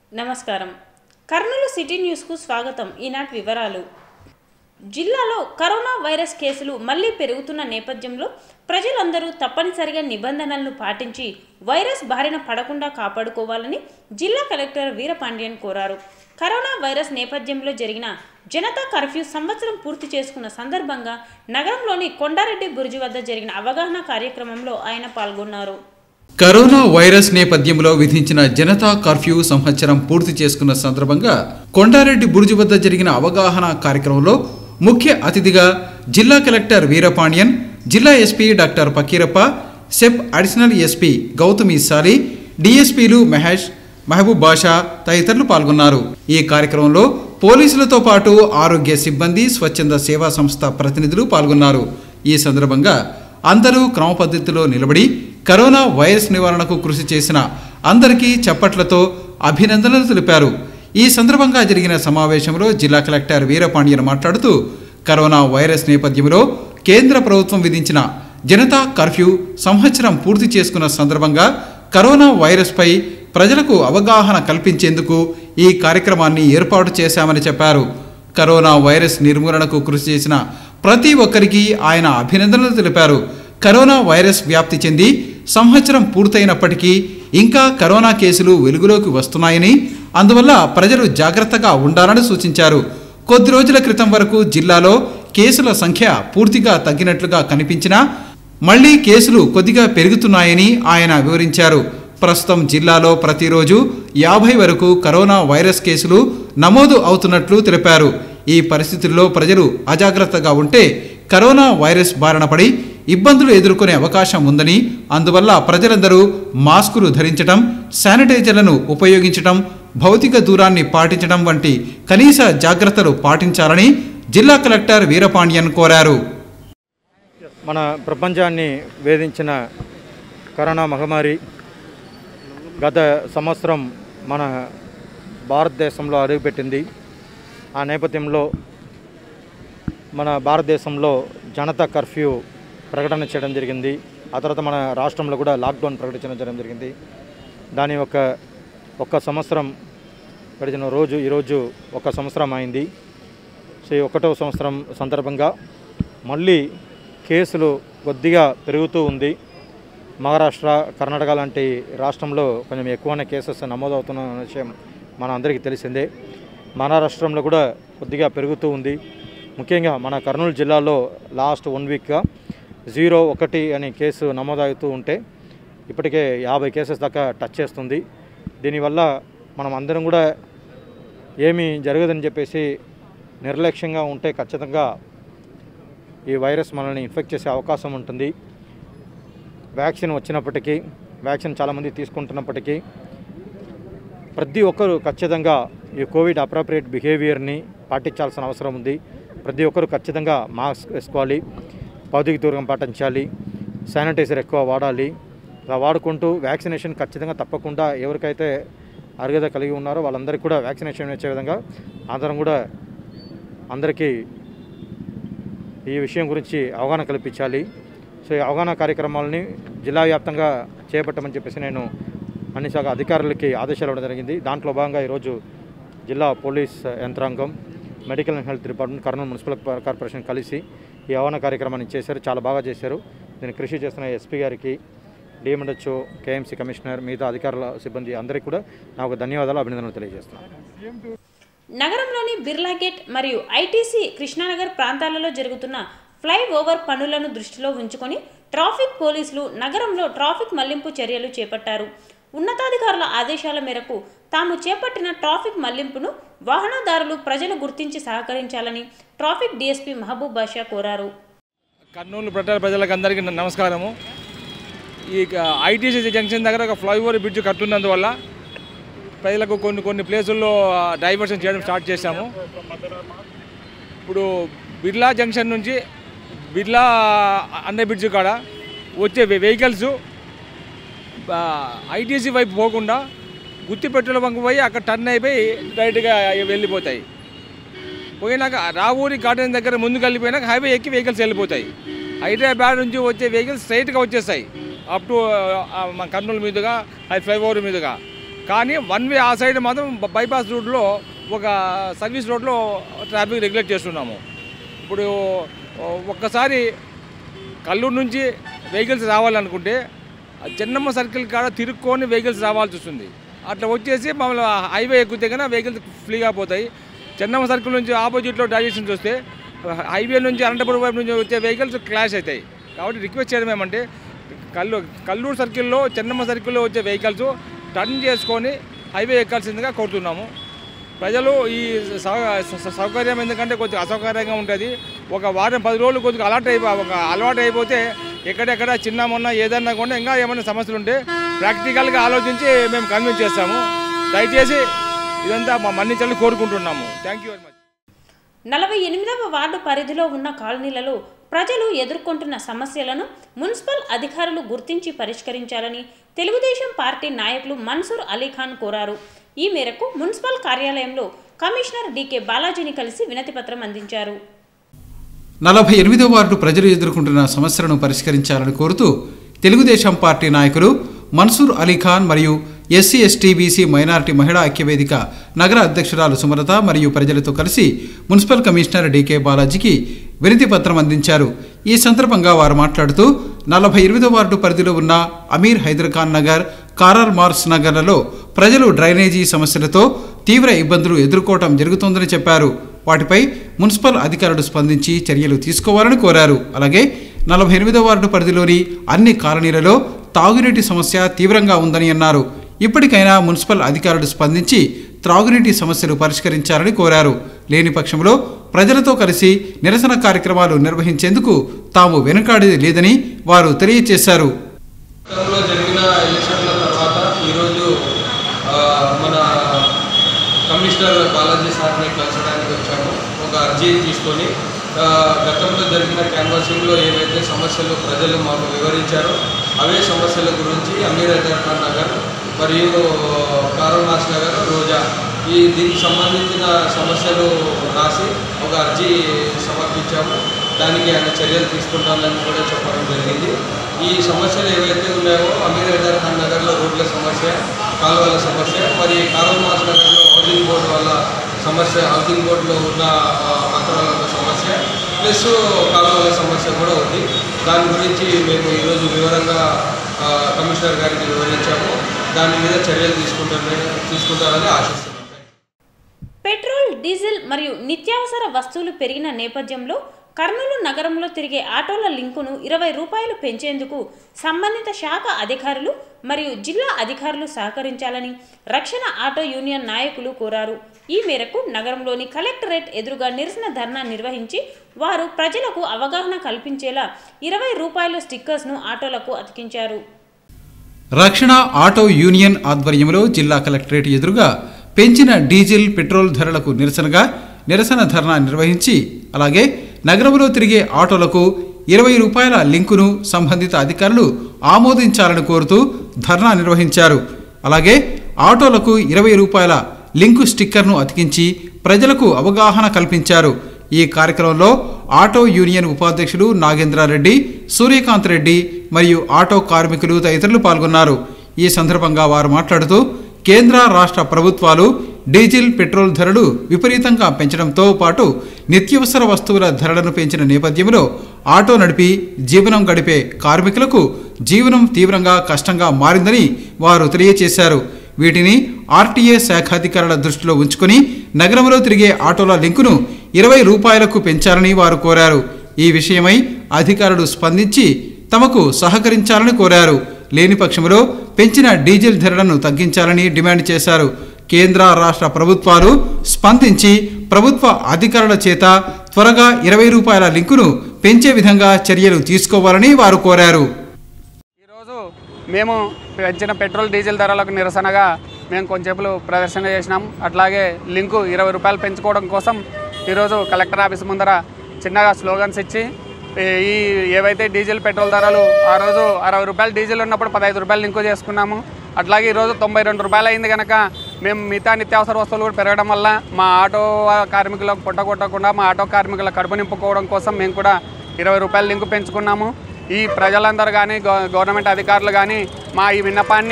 నమస్కారం కర్నూలు సిటీ న్యూస్కు స్వాగతం ఈనాటి వివరాలు జిల్లాలో కరోనా వైరస్ కేసులు మళ్లీ పెరుగుతున్న నేపథ్యంలో ప్రజలందరూ తప్పనిసరిగా నిబంధనలను పాటించి వైరస్ బారిన పడకుండా కాపాడుకోవాలని జిల్లా కలెక్టర్ వీరపాండ్యన్ కోరారు కరోనా వైరస్ నేపథ్యంలో జరిగిన జనతా కర్ఫ్యూ సంవత్సరం పూర్తి చేసుకున్న సందర్భంగా నగరంలోని కొండారెడ్డి బురుజు వద్ద జరిగిన అవగాహన కార్యక్రమంలో ఆయన పాల్గొన్నారు కరోనా వైరస్ నేపథ్యంలో విధించిన జనతా కర్ఫ్యూ సంవత్సరం పూర్తి చేసుకున్న సందర్భంగా కొండారెడ్డి బురుజు వద్ద జరిగిన అవగాహన కార్యక్రమంలో ముఖ్య అతిథిగా జిల్లా కలెక్టర్ వీరపాండ్యన్ జిల్లా ఎస్పీ డాక్టర్ పకీరప్ప సెప్ అడిషనల్ ఎస్పీ గౌతమి సాలి డిఎస్పీలు మహేష్ మహబూబ్ బాషా తదితరులు పాల్గొన్నారు ఈ కార్యక్రమంలో పోలీసులతో పాటు ఆరోగ్య సిబ్బంది స్వచ్ఛంద సేవా సంస్థ ప్రతినిధులు పాల్గొన్నారు ఈ సందర్భంగా అందరూ క్రమ పద్ధతిలో నిలబడి కరోనా వైరస్ నివారణకు కృషి చేసిన అందరికీ చప్పట్లతో అభినందనలు తెలిపారు ఈ సందర్భంగా జరిగిన సమావేశంలో జిల్లా కలెక్టర్ వీరపాండ్యన్ మాట్లాడుతూ కరోనా వైరస్ నేపథ్యంలో కేంద్ర ప్రభుత్వం విధించిన జనతా కర్ఫ్యూ సంవత్సరం పూర్తి చేసుకున్న సందర్భంగా కరోనా వైరస్పై ప్రజలకు అవగాహన కల్పించేందుకు ఈ కార్యక్రమాన్ని ఏర్పాటు చేశామని చెప్పారు కరోనా వైరస్ నిర్మూలనకు కృషి చేసిన ప్రతి ఒక్కరికి ఆయన అభినందనలు తెలిపారు కరోనా వైరస్ వ్యాప్తి చెంది సంవత్సరం పూర్తయినప్పటికీ ఇంకా కరోనా కేసులు వెలుగులోకి వస్తున్నాయని అందువల్ల ప్రజలు జాగ్రత్తగా ఉండాలని సూచించారు కొద్ది రోజుల క్రితం వరకు జిల్లాలో కేసుల సంఖ్య పూర్తిగా తగ్గినట్లుగా కనిపించినా మళ్లీ కేసులు కొద్దిగా పెరుగుతున్నాయని ఆయన వివరించారు ప్రస్తుతం జిల్లాలో ప్రతిరోజు యాభై వరకు కరోనా వైరస్ కేసులు నమోదు అవుతున్నట్లు తెలిపారు ఈ పరిస్థితుల్లో ప్రజలు అజాగ్రత్తగా ఉంటే కరోనా వైరస్ బారిన పడి ఇబ్బందులు ఎదుర్కొనే అవకాశం ఉందని అందువల్ల ప్రజలందరూ మాస్కులు ధరించడం శానిటైజర్లను ఉపయోగించడం భౌతిక దూరాన్ని పాటించడం వంటి కనీస జాగ్రత్తలు పాటించాలని జిల్లా కలెక్టర్ వీరపాండ్యన్ కోరారు మన ప్రపంచాన్ని వేధించిన కరోనా మహమ్మారి గత సంవత్సరం మన భారతదేశంలో అడుగుపెట్టింది ఆ నేపథ్యంలో మన భారతదేశంలో జనతా కర్ఫ్యూ ప్రకటన చేయడం జరిగింది ఆ తర్వాత మన రాష్ట్రంలో కూడా లాక్డౌన్ ప్రకటించడం చేయడం జరిగింది దాని ఒక ఒక్క సంవత్సరం గడిచిన రోజు ఈరోజు ఒక సంవత్సరం అయింది సో ఈ ఒకటో సంవత్సరం సందర్భంగా మళ్ళీ కేసులు కొద్దిగా పెరుగుతూ ఉంది మహారాష్ట్ర కర్ణాటక లాంటి రాష్ట్రంలో కొంచెం ఎక్కువనే కేసెస్ నమోదవుతున్న విషయం మన అందరికీ తెలిసిందే మన రాష్ట్రంలో కూడా కొద్దిగా పెరుగుతూ ఉంది ముఖ్యంగా మన కర్నూలు జిల్లాలో లాస్ట్ వన్ వీక్గా జీరో ఒకటి అనే కేసు నమోదవుతూ ఉంటే ఇప్పటికే యాభై కేసెస్ దాకా టచ్ చేస్తుంది దీనివల్ల మనం అందరం కూడా ఏమీ జరగదని చెప్పేసి నిర్లక్ష్యంగా ఉంటే ఖచ్చితంగా ఈ వైరస్ మనల్ని ఇన్ఫెక్ట్ చేసే అవకాశం ఉంటుంది వ్యాక్సిన్ వచ్చినప్పటికీ వ్యాక్సిన్ చాలామంది తీసుకుంటున్నప్పటికీ ప్రతి ఒక్కరూ ఖచ్చితంగా ఈ కోవిడ్ అప్రాప్రియేట్ బిహేవియర్ని పాటించాల్సిన అవసరం ఉంది ప్రతి ఒక్కరూ ఖచ్చితంగా మాస్క్ వేసుకోవాలి భౌతిక దూరం పాటించాలి శానిటైజర్ ఎక్కువ వాడాలి ఇలా వాడుకుంటూ వ్యాక్సినేషన్ ఖచ్చితంగా తప్పకుండా ఎవరికైతే అర్హత కలిగి ఉన్నారో వాళ్ళందరికీ కూడా వ్యాక్సినేషన్ వచ్చే విధంగా అందరం కూడా అందరికీ ఈ విషయం గురించి అవగాహన కల్పించాలి సో ఈ అవగాహన కార్యక్రమాలని జిల్లా వ్యాప్తంగా చేపట్టమని చెప్పేసి నేను అన్ని శాఖ అధికారులకి ఆదేశాలు ఇవ్వడం జరిగింది దాంట్లో భాగంగా ఈరోజు జిల్లా పోలీస్ యంత్రాంగం medical and health department Kurnool municipal corporation కలిసి ఈ అవగాహన కార్యక్రమాన్ని చేశారు చాలా బాగా చేశారు దీన్ని కృషి చేస్తున్న ఎస్పీ గారికి డిఎండ్హెచ్ఓ కేఎంసీ కమిషనర్ మిగతా అధికారుల సిబ్బంది అందరికీ కూడా నాకు ధన్యవాదాలు అభినందనలు తెలియజేస్తున్నాను నగరంలోని బిర్లా గేట్ మరియు ఐటీసీ కృష్ణానగర్ ప్రాంతాలలో జరుగుతున్న ఫ్లై ఓవర్ పనులను దృష్టిలో ఉంచుకొని ట్రాఫిక్ పోలీసులు నగరంలో ట్రాఫిక్ మళ్లింపు చర్యలు చేపట్టారు ఉన్నతాధికారుల ఆదేశాల మేరకు తాము చేపట్టిన ట్రాఫిక్ మళ్లింపును వాహనదారులు ప్రజలు గుర్తించి సహకరించాలని ట్రాఫిక్ డీఎస్పీ మహబూబ్ బాషా కోరారు కర్నూలు పట్టణ ప్రజలకు అందరికీ నా నమస్కారము ఈ ఐటీసీ జంక్షన్ దగ్గర ఒక ఫ్లైఓవర్ బ్రిడ్జ్ కట్టున్నందువల్ల ప్రజలకు కొన్ని కొన్ని ప్లేసుల్లో డైవర్షన్ చేయడం స్టార్ట్ చేశాము ఇప్పుడు బిర్లా జంక్షన్ నుంచి బిర్లా అండర్ బ్రిడ్జ్ కాడ వచ్చే వెహికల్స్ ఐటీసీ వైపు పోకుండా గుత్తిపెట్టుల వంక పోయి అక్కడ టర్న్ అయిపోయి డైరెక్ట్గా వెళ్ళిపోతాయి పోయినాక రావూరి గార్డెన్ దగ్గర ముందుకు వెళ్ళిపోయినాక హైవే ఎక్కి వెహికల్స్ వెళ్ళిపోతాయి హైదరాబాద్ నుంచి వచ్చే వెహికల్స్ స్ట్రైట్గా వచ్చేస్తాయి అప్ టు మన కర్నూలు మీదుగా అది ఫ్లైఓవర్ మీదుగా కానీ వన్ వే ఆ సైడ్ మాత్రం బ- బైపాస్ రూట్లో ఒక సర్వీస్ రోడ్లో ట్రాఫిక్ రెగ్యులేట్ చేస్తున్నాము ఇప్పుడు ఓ, ఒక్కసారి కల్లూరు నుంచి వెహికల్స్ రావాలనుకుంటే ఆ చెన్నమ్మ సర్కిల్ కాడ తిరుక్కొని వెహికల్స్ రావాల్సి వస్తుంది అట్లా వచ్చేసి మమ్మల్ని హైవే ఎక్కితే కన్నా వెహికల్స్ ఫ్రీగా పోతాయి చెన్నమ్మ సర్కిల్ నుంచి ఆపోజిట్లో డైరెక్షన్స్ వస్తే హైవే నుంచి అనంతపురం వైపు నుంచి వచ్చే వెహికల్స్ క్లాష్ అవుతాయి కాబట్టి రిక్వెస్ట్ చేయడం ఏమంటే కల్లూ కల్లూరు సర్కిల్లో చెన్నమ్మ సర్కిల్లో వచ్చే వెహికల్స్ టర్న్ చేసుకొని హైవే ఎక్కాల్సిందిగా కోరుతున్నాము ప్రజలు ఈ సౌ- సౌ- సౌకర్యం ఎందుకంటే కొంచెం అసౌకర్యంగా ఉంటుంది ఒక వారం పది రోజులు కొద్దిగా అలర్ట్ అయిపో ఒక అలవాటు అయిపోతే ఎక్కడెక్కడ చిన్న మొన్న ఏదన్నా కూడా ఇంకా ఏమైనా సమస్యలు ఉంటే ప్రాక్టికల్గా ఆలోచించి మేము కన్విన్స్ చేస్తాము దయచేసి ఇదంతా మా మన్నించాలని కోరుకుంటున్నాము థ్యాంక్ యూ వెరీ మచ్ నలభై ఎనిమిదవ వార్డు పరిధిలో ఉన్న కాలనీలలో ప్రజలు ఎదుర్కొంటున్న సమస్యలను మున్సిపల్ అధికారులు గుర్తించి పరిష్కరించాలని తెలుగుదేశం పార్టీ నాయకులు మన్సూర్ అలీఖాన్ కోరారు ఈ మేరకు మున్సిపల్ కార్యాలయంలో కమిషనర్ డీకే బాలాజీని కలిసి వినతిపత్రం అందించారు నలభై ఎనిమిదో వార్డు ప్రజలు ఎదుర్కొంటున్న సమస్యలను పరిష్కరించాలని కోరుతూ తెలుగుదేశం పార్టీ నాయకులు మన్సూర్ అలీఖాన్ మరియు ఎస్సీ ఎస్టీ బీసీ మైనారిటీ మహిళా ఐక్యవేదిక నగర అధ్యక్షురాలు సుమలత మరియు ప్రజలతో కలిసి మున్సిపల్ కమిషనర్ డీకే బాలాజీకి వినతి పత్రం అందించారు ఈ సందర్భంగా వారు మాట్లాడుతూ నలభై ఎనిమిదో వార్డు పరిధిలో ఉన్న అమీర్ హైదర్ ఖాన్ నగర్ కారార్ మార్స్ నగర్లలో ప్రజలు డ్రైనేజీ సమస్యలతో తీవ్ర ఇబ్బందులు ఎదుర్కోవటం జరుగుతోందని చెప్పారు వాటిపై మున్సిపల్ అధికారులు స్పందించి చర్యలు తీసుకోవాలని కోరారు అలాగే నలభై ఎనిమిదో వార్డు పరిధిలోని అన్ని కాలనీలలో తాగునీటి సమస్య తీవ్రంగా ఉందని అన్నారు ఇప్పటికైనా మున్సిపల్ అధికారులు స్పందించి త్రాగునీటి సమస్యలు పరిష్కరించాలని కోరారు లేని పక్షంలో ప్రజలతో కలిసి నిరసన కార్యక్రమాలు నిర్వహించేందుకు తాము వెనుకాడేది లేదని వారు తెలియజేశారు గతంలో జరిగిన ఎలక్షన్ల తర్వాత ఈరోజు ఆ, మన కమిషనర్ బాలాజీ సార్ని కలచడానికి వచ్చాము ఒక అర్జీ తీసుకొని ఆ, గతంలో జరిగిన క్యాన్వాసింగ్లో ఏవైతే సమస్యలు ప్రజలు మాకు వివరించారో అవే సమస్యల గురించి అమీర్ హైదర్ ఖాన్ నగర్ మరియు కారోనాస్ నగర్ రోజా ఈ దీనికి సంబంధించిన సమస్యలు రాసి ఒక అర్జీ సమర్పించాము దానికి ఆయన చర్యలు తీసుకుంటానని కూడా చెప్పడం జరిగింది ఈ సమస్యలు ఏవైతే ఉన్నాయో అమీర్ హైదర్ ఖాన్ నగర్లో రోడ్ల సమస్య కాలువల సమస్య మరి కారోనాస్ నగర్లో హౌసింగ్ బోర్డు వల్ల సమస్య హౌసింగ్ బోర్డులో ఉన్న ఆ, అక్రమాల సమస్య ప్లస్ కాలువల సమస్య కూడా ఉంది దాని గురించి మేము ఈరోజు వివరంగా ఆ, కమిషనర్ గారికి వివరించాము దాని మీద చర్యలు తీసుకుంటారని తీసుకుంటారని ఆశిస్తున్నాం పెట్రోల్ డీజిల్ మరియు నిత్యావసర వస్తువులు పెరిగిన నేపథ్యంలో కర్నూలు నగరంలో తిరిగే ఆటోల లింకును ఇరవై రూపాయలు పెంచేందుకు సంబంధిత శాఖ అధికారులు మరియు జిల్లా అధికారులు సహకరించాలని రక్షణ ఆటో యూనియన్ నాయకులు కోరారు ఈ మేరకు నగరంలోని కలెక్టరేట్ ఎదురుగా నిరసన ధర్నా నిర్వహించి వారు ప్రజలకు అవగాహన కల్పించేలా ఇరవై రూపాయల స్టిక్కర్స్ను ఆటోలకు అతికించారు రక్షణ ఆటో యూనియన్ ఆధ్వర్యంలో జిల్లా కలెక్టరేట్ ఎదురుగా పెంచిన డీజిల్ పెట్రోల్ ధరలకు నిరసనగా నిరసన ధర్నా నిర్వహించి అలాగే నగరంలో తిరిగే ఆటోలకు ఇరవై రూపాయల లింకును సంబంధిత అధికారులు ఆమోదించాలని కోరుతూ ధర్నా నిర్వహించారు అలాగే ఆటోలకు ఇరవై రూపాయల లింకు స్టిక్కర్ను అతికించి ప్రజలకు అవగాహన కల్పించారు ఈ కార్యక్రమంలో ఆటో యూనియన్ ఉపాధ్యక్షులు నాగేంద్రారెడ్డి సూర్యకాంత్ రెడ్డి మరియు ఆటో కార్మికులు తదితరులు పాల్గొన్నారు ఈ సందర్భంగా వారు మాట్లాడుతూ కేంద్ర రాష్ట్ర ప్రభుత్వాలు డీజిల్ పెట్రోల్ ధరలు విపరీతంగా పెంచడంతో పాటు నిత్యవసర వస్తువుల ధరలను పెంచిన నేపథ్యంలో ఆటో నడిపి జీవనం గడిపే కార్మికులకు జీవనం తీవ్రంగా కష్టంగా మారిందని వారు తెలియజేశారు వీటిని ఆర్టీఏ శాఖాధికారుల దృష్టిలో ఉంచుకొని నగరంలో తిరిగే ఆటోల లింకును ఇరవై రూపాయలకు పెంచాలని వారు కోరారు ఈ విషయమై అధికారులు స్పందించి తమకు సహకరించాలని కోరారు లేని పక్షంలో పెంచిన డీజిల్ ధరలను తగ్గించాలని డిమాండ్ చేశారు కేంద్ర రాష్ట్ర ప్రభుత్వాలు స్పందించి ప్రభుత్వ అధికారుల చేత త్వరగా ఇరవై రూపాయల లింకును పెంచే విధంగా చర్యలు తీసుకోవాలని వారు కోరారు ఈరోజు మేము పెంచిన పెట్రోల్ డీజిల్ ధరలకు నిరసనగా మేము కొంచెంసేపు ప్రదర్శన చేసినాం అట్లాగే లింకు ఇరవై రూపాయలు పెంచుకోవడం కోసం ఈరోజు కలెక్టర్ ఆఫీస్ ముందర చిన్నగా స్లోగన్స్ ఇచ్చి ఈ- ఈ ఏవైతే డీజిల్ పెట్రోల్ ధరలు ఆ రోజు అరవై రూపాయలు డీజిల్ ఉన్నప్పుడు పదహైదు రూపాయలు లింకు చేసుకున్నాము అట్లాగే ఈరోజు తొంభై రెండు రూపాయలు అయింది కనుక మేము మిగతా నిత్యావసర వస్తువులు కూడా పెరగడం వల్ల మా ఆటో కార్మికులకు పొట్ట కొట్టకుండా మా ఆటో కార్మికుల కడుపు నింపుకోవడం కోసం మేము కూడా ఇరవై రూపాయల లింకు పెంచుకున్నాము ఈ ప్రజలందరూ కానీ గవ- గవర్నమెంట్ అధికారులు కానీ మా ఈ విన్నపాన్ని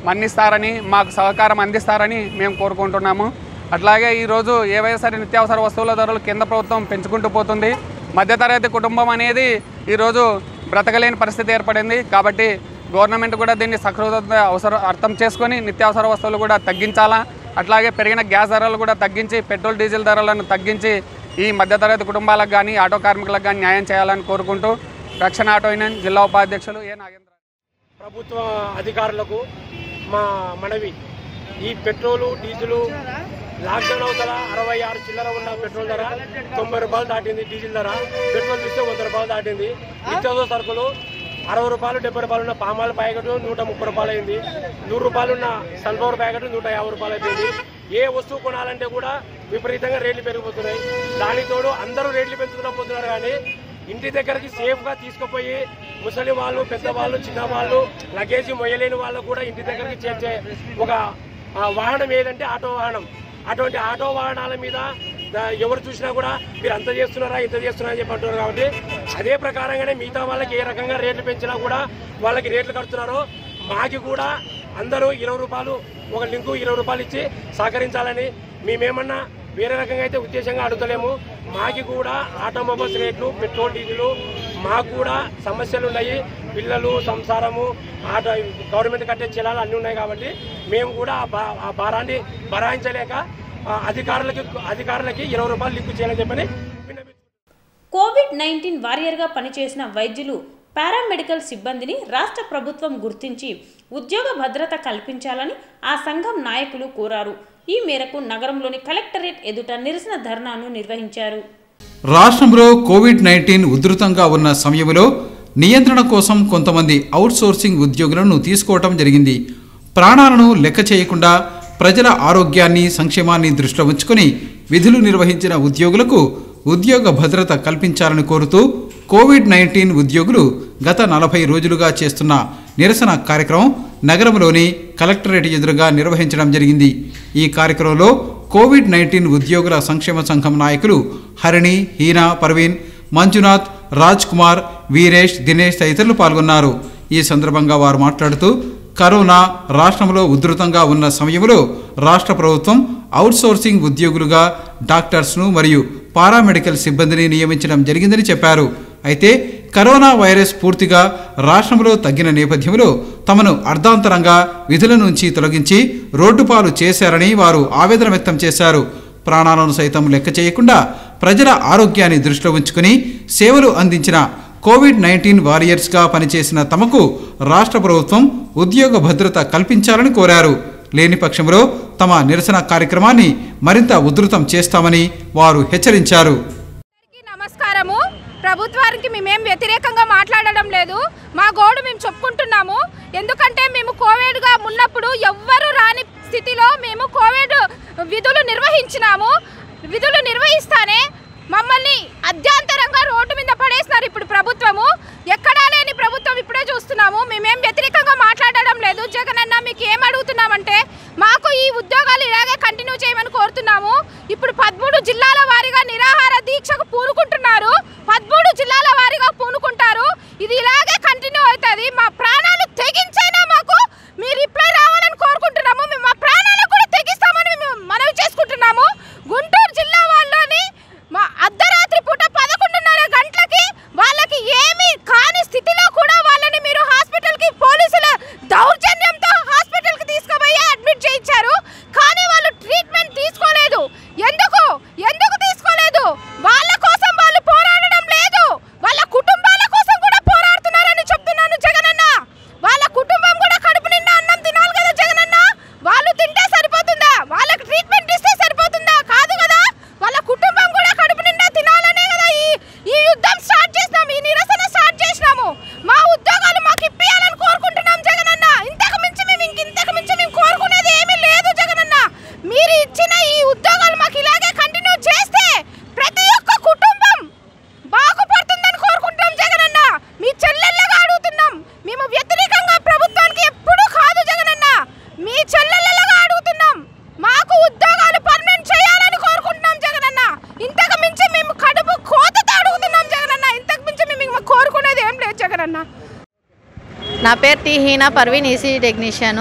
మన్నిస్తారని మాకు సహకారం అందిస్తారని మేము కోరుకుంటున్నాము అట్లాగే ఈరోజు ఏవైనా సరే నిత్యావసర వస్తువుల ధరలు కేంద్ర ప్రభుత్వం పెంచుకుంటూ పోతుంది మధ్యతరగతి కుటుంబం అనేది ఈరోజు బ్రతకలేని పరిస్థితి ఏర్పడింది కాబట్టి గవర్నమెంట్ కూడా దీన్ని సకృత అవసరం అర్థం చేసుకొని నిత్యావసర వస్తువులు కూడా తగ్గించాలా అట్లాగే పెరిగిన గ్యాస్ ధరలు కూడా తగ్గించి పెట్రోల్ డీజిల్ ధరలను తగ్గించి ఈ మధ్యతరగతి కుటుంబాలకు కానీ ఆటో కార్మికులకు కానీ న్యాయం చేయాలని కోరుకుంటూ రక్షణ ఆటో యూనియన్ జిల్లా ఉపాధ్యక్షులు ఏ నాగేంద్ర ప్రభుత్వ అధికారులకు మా మనవి ఈ పెట్రోలు డీజిలు లాక్డౌన్ అవతల అరవై ఆరు చిల్లర ఉన్న పెట్రోల్ ధర తొంభై రూపాయలు దాటింది డీజిల్ ధర పెట్రోల్ చూస్తే వంద రూపాయలు దాటింది నిత్యావసర సరుకులు అరవై రూపాయలు డెబ్బై రూపాయలు ఉన్న పామాయిల్ ప్యాకెట్ నూట ముప్పై రూపాయలు అయింది నూరు రూపాయలు ఉన్న సన్ఫ్లవర్ ప్యాకెట్ నూట యాభై రూపాయలు అయిపోయింది ఏ వస్తువు కొనాలంటే కూడా విపరీతంగా రేట్లు పెరిగిపోతున్నాయి దానికి తోడు అందరూ రేట్లు పెంచుకుంటూ పోతున్నారు కానీ ఇంటి దగ్గరికి సేఫ్గా తీసుకుపోయి ముసలి వాళ్ళు పెద్దవాళ్ళు చిన్నవాళ్ళు లగేజ్ మొయ్యలేని వాళ్ళు కూడా ఇంటి దగ్గరికి చేర్చే ఒక ఆ, వాహనం ఏదంటే ఆటో వాహనం అటువంటి ఆటో వాహనాల మీద ద- ఎవరు చూసినా కూడా మీరు అంత చేస్తున్నారా ఇంత చేస్తున్నారా అని చెప్పి అంటున్నారు కాబట్టి అదే ప్రకారంగానే మిగతా వాళ్ళకి ఏ రకంగా రేట్లు పెంచినా కూడా వాళ్ళకి రేట్లు కడుతున్నారో మాకి కూడా అందరూ ఇరవై రూపాయలు ఒక లింకు ఇరవై రూపాయలు ఇచ్చి సహకరించాలని మేమేమన్నా వేరే రకంగా అయితే ఉద్దేశంగా అడుగుతలేము మాకి కూడా ఆటోమొబైల్స్ రేట్లు పెట్రోల్ డీజిల్ మాకు కూడా సమస్యలు ఉన్నాయి పిల్లలు సంసారము ఆటో గవర్నమెంట్ కట్టే చెలాలు అన్నీ ఉన్నాయి కాబట్టి మేము కూడా ఆ భా- ఆ భారాన్ని భరాయించలేక ఆ అధికారులకి అధికారులకి ఇరవై రూపాయలు లింకు చేయాలని చెప్పని విన్నవించుకుంటున్నాం. కోవిడ్ నైన్టీన్ వారియర్గా పనిచేసిన వైద్యులు పారామెడికల్ సిబ్బందిని రాష్ట్ర ప్రభుత్వం గుర్తించి ఉద్యోగ భద్రత కల్పించాలని ఆ సంఘం నాయకులు కోరారు ఈ మేరకు నగరంలోని కలెక్టరేట్ ఎదుట నిరసన ధర్నాను నిర్వహించారు రాష్ట్రంలో కోవిడ్ నైన్టీన్ ఉధృతంగా ఉన్న సమయంలో నియంత్రణ కోసం కొంతమంది అవుట్సోర్సింగ్ ఉద్యోగులను తీసుకోవటం జరిగింది ప్రాణాలను లెక్క చేయకుండా ప్రజల ఆరోగ్యాన్ని సంక్షేమాన్ని దృష్టిలో ఉంచుకొని విధులు నిర్వహించిన ఉద్యోగులకు ఉద్యోగ భద్రత కల్పించాలని కోరుతూ కోవిడ్ నైన్టీన్ ఉద్యోగులు గత నలభై రోజులుగా చేస్తున్న నిరసన కార్యక్రమం నగరంలోని కలెక్టరేట్ ఎదురుగా నిర్వహించడం జరిగింది ఈ కార్యక్రమంలో కోవిడ్ నైన్టీన్ ఉద్యోగుల సంక్షేమ సంఘం నాయకులు హరిణి హీనా పర్వీన్ మంజునాథ్ రాజ్ కుమార్ వీరేష్ దినేష్ తదితరులు పాల్గొన్నారు ఈ సందర్భంగా వారు మాట్లాడుతూ కరోనా రాష్ట్రంలో ఉధృతంగా ఉన్న సమయంలో రాష్ట్ర ప్రభుత్వం అవుట్సోర్సింగ్ ఉద్యోగులుగా డాక్టర్స్ను మరియు పారామెడికల్ సిబ్బందిని నియమించడం జరిగిందని చెప్పారు అయితే కరోనా వైరస్ పూర్తిగా రాష్ట్రంలో తగ్గిన నేపథ్యంలో తమను అర్ధాంతరంగా విధుల నుంచి తొలగించి రోడ్డుపాలు చేశారని వారు ఆవేదన వ్యక్తం చేశారు ప్రాణాలను సైతం లెక్క చేయకుండా ప్రజల ఆరోగ్యాన్ని దృష్టిలో ఉంచుకుని సేవలు అందించిన కోవిడ్ నైన్టీన్ వారియర్స్గా పనిచేసిన తమకు రాష్ట్ర ప్రభుత్వం ఉద్యోగ భద్రత కల్పించాలని కోరారు లేని పక్షంలో తమ నిరసన కార్యక్రమాన్ని మరింత ఉధృతం చేస్తామని వారు హెచ్చరించారు అందరికీ నమస్కారము ప్రభుత్వానికి మేమేం వ్యతిరేకంగా మాట్లాడడం లేదు మా గోడు మేము చెప్పుకుంటున్నాము ఎందుకంటే మేము కోవిడ్గా ఉన్నప్పుడు ఎవ్వరు రాని స్థితిలో మేము కోవిడ్ విధులు నిర్వహించినాము విధులు నిర్వహిస్తానే మమ్మల్ని అధ్యాంతరంగా రోడ్డు మీద పడేసినారు ఇప్పుడు ప్రభుత్వము ఎక్కడా లేని ప్రభుత్వం ఇప్పుడే చూస్తున్నాము మేమేం వ్యతిరేకంగా మాట్లాడడం లేదు జగన్ అన్న మీకు ఏం అడుగుతున్నామంటే మాకు ఈ ఉద్యోగాలు ఇలాగే కంటిన్యూ చేయమని కోరుతున్నాము ఇప్పుడు పదమూడు జిల్లాల వారీగా నిరాహార దీక్షకు పూనుకుంటున్నారు పదమూడు జిల్లాల వారీగా పూనుకుంటారు ఇది ఇలాగే కంటిన్యూ అవుతుంది మా ప్రాణాలు తెగించైనా మాకు మీ రిప్లై రావాలని కోరుకుంటున్నాము మేము మా ప్రాణాలకు కూడా తెగిస్తామని మేము మనవి చేసుకుంటున్నాము గుంటూరు జిల్లా వాళ్ళని మా అర్ధరాత్రి పూట పదకొండున్నర గంటలకి వాళ్ళకి ఏమీ కాని స్థితిలో కూడా వాళ్ళని మీరు హాస్పిటల్కి పోలీసుల దౌర్జన్యంతో హాస్పిటల్కి తీసుకుపోయి అడ్మిట్ చేయించారు కానీ వాళ్ళు ట్రీట్మెంట్ తీసుకోలేదు ఎందుకు ఎందుకు తీసుకోలేదు వాళ్ళ కోసం వాళ్ళు పోరాడడం లేదు వాళ్ళ కుటుంబాల కోసం కూడా పోరాడుతున్నారని చెప్తున్నాను జగనన్న వాళ్ళ కుటుంబం కూడా కడుపు నిండా అన్నం తినాలి కదా జగనన్న వాళ్ళు తింటే సరిపోతుందా వాళ్ళకి ట్రీట్మెంట్ ఇస్తే సరిపోతుందా కాదు కదా వాళ్ళ కుటుంబం కూడా కడుపు నిండా తినాలనే కదా ఈ ఈ యుద్ధం స్టార్ట్ చేసినాము ఈ నిరసన స్టార్ట్ చేసినాము మా ఉద్యోగాలు మాకు ఇప్పియాలని కోరుకుంటున్నాం జగనన్న ఇంతకు మించి మేము ఇంక ఇంతకు మించి మేము కోరుకునేది ఏమీ లేదు జగనన్న మీరు ఇచ్చిన ఈ ఉద్యోగాలు మాకు ఇలాగే కంటిన్యూ చేస్తే ప్రతి ఒక్క కుటుంబం బాగుపడుతుందని కోరుకుంటున్నాం జగనన్న మీ చెల్లెళ్ళగా అడుగుతున్నాం మేము వ్యతిరేకంగా ప్రభుత్వానికి ఎప్పుడూ కాదు జగనన్న మీ చెల్లెళ్ళగా అడుగుతున్నాం మాకు ఉద్యోగాలు పర్మనెంట్ చేయాలని కోరుకుంటున్నాం జగనన్న ఇంతకు మించి మేము కడుపు కోతతో అడుగుతున్నాం జగనన్న ఇంతకు మించి మేము ఇంక కోరుకునేది ఏం లేదు జగనన్న నా పేరు T Heena Parveen EC technician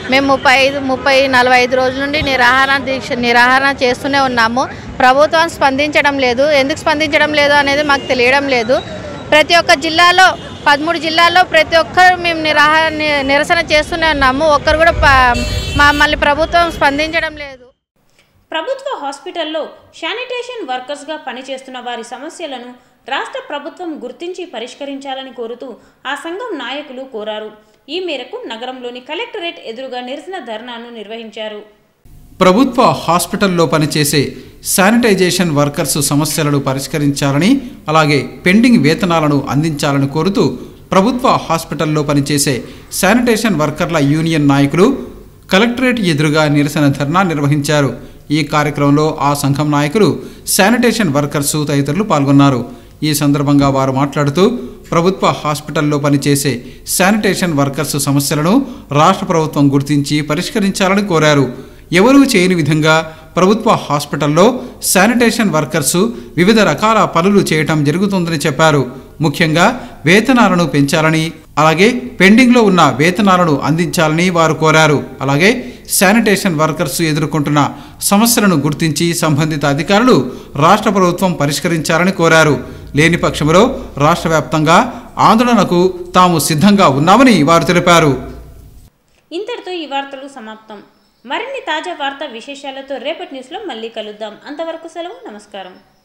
మేము ముప్పై ఐదు ముప్పై నలభై ఐదు రోజుల నుండి నిరాహార దీక్ష నిరాహార చేస్తూనే ఉన్నాము ప్రభుత్వం స్పందించడం లేదు ఎందుకు స్పందించడం లేదు అనేది మాకు తెలియడం లేదు ప్రతి ఒక్క జిల్లాలో పదమూడు జిల్లాల్లో ప్రతి ఒక్కరు మేము నిరాహార ని- నిరసన చేస్తూనే ఉన్నాము ఒక్కరు కూడా ప- మమ్మల్ని ప్రభుత్వం స్పందించడం లేదు ప్రభుత్వ హాస్పిటల్లో శానిటేషన్ వర్కర్స్గా పనిచేస్తున్న వారి సమస్యలను రాష్ట్ర ప్రభుత్వం గుర్తించి పరిష్కరించాలని కోరుతూ ఆ సంఘం నాయకులు కోరారు ఈ మేరకు నగరంలోని కలెక్టరేట్ ఎదురుగా నిరసన ధర్నాను నిర్వహించారు ప్రభుత్వ హాస్పిటల్లో పనిచేసే శానిటైజేషన్ వర్కర్స్ సమస్యలను పరిష్కరించాలని అలాగే పెండింగ్ వేతనాలను అందించాలని కోరుతూ ప్రభుత్వ హాస్పిటల్లో పనిచేసే శానిటేషన్ వర్కర్ల యూనియన్ నాయకులు కలెక్టరేట్ ఎదురుగా నిరసన ధర్నా నిర్వహించారు ఈ కార్యక్రమంలో ఆ సంఘం నాయకులు శానిటేషన్ వర్కర్స్ తదితరులు పాల్గొన్నారు ఈ సందర్భంగా వారు మాట్లాడుతూ ప్రభుత్వ హాస్పిటల్లో పనిచేసే శానిటేషన్ వర్కర్స్ సమస్యలను రాష్ట్ర ప్రభుత్వం గుర్తించి పరిష్కరించాలని కోరారు ఎవరూ చేయని విధంగా ప్రభుత్వ హాస్పిటల్లో శానిటేషన్ వర్కర్సు వివిధ రకాల పనులు చేయటం జరుగుతుందని చెప్పారు ముఖ్యంగా వేతనాలను పెంచాలని అలాగే పెండింగ్లో ఉన్న వేతనాలను అందించాలని వారు కోరారు అలాగే శానిటేషన్ వర్కర్స్ ఎదుర్కొంటున్న సమస్యలను గుర్తించి సంబంధిత అధికారులు రాష్ట్ర ప్రభుత్వం పరిష్కరించాలని కోరారు లేని పక్షంలో రాష్ట్ర వ్యాప్తంగా ఆందోళనకు తాము సిద్ధంగా ఉన్నామని వారు తెలిపారు ఇంతటితో ఈ వార్తలు సమాప్తం మరిన్ని తాజా వార్తా విశేషాలతో రేపటి న్యూస్లో మళ్ళీ కలుద్దాం అంతవరకు సెలవు నమస్కారం